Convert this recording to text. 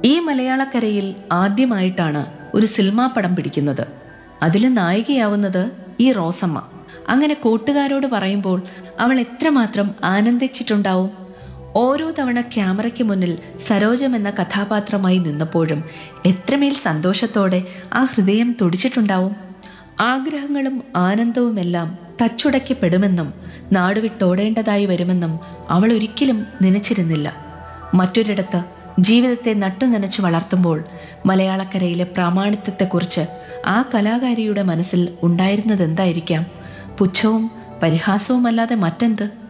ഈ മലയാളക്കരയിൽ ആദ്യമായിട്ടാണ് ഒരു സിനിമാ പടം പിടിക്കുന്നത് അതിൽ നായികയാവുന്നത് ഈ റോസമ്മ അങ്ങനെ കൂട്ടുകാരോട് പറയുമ്പോൾ അവൾ എത്രമാത്രം ആനന്ദിച്ചിട്ടുണ്ടാവും ഓരോ തവണ ക്യാമറയ്ക്ക് മുന്നിൽ സരോജം എന്ന കഥാപാത്രമായി നിന്നപ്പോഴും എത്രമേൽ സന്തോഷത്തോടെ ആ ഹൃദയം തുടിച്ചിട്ടുണ്ടാവും ആഗ്രഹങ്ങളും ആനന്ദവുമെല്ലാം തച്ചുടയ്ക്കപ്പെടുമെന്നും നാടുവിട്ടോടേണ്ടതായി വരുമെന്നും അവൾ ഒരിക്കലും നനച്ചിരുന്നില്ല മറ്റൊരിടത്ത് ജീവിതത്തെ നട്ടുനനച്ച് വളർത്തുമ്പോൾ മലയാളക്കരയിലെ പ്രാമാണിത്വത്തെക്കുറിച്ച് ആ കലാകാരിയുടെ മനസ്സിൽ ഉണ്ടായിരുന്നത് എന്തായിരിക്കാം പുച്ഛവും പരിഹാസവുമല്ലാതെ മറ്റെന്ത്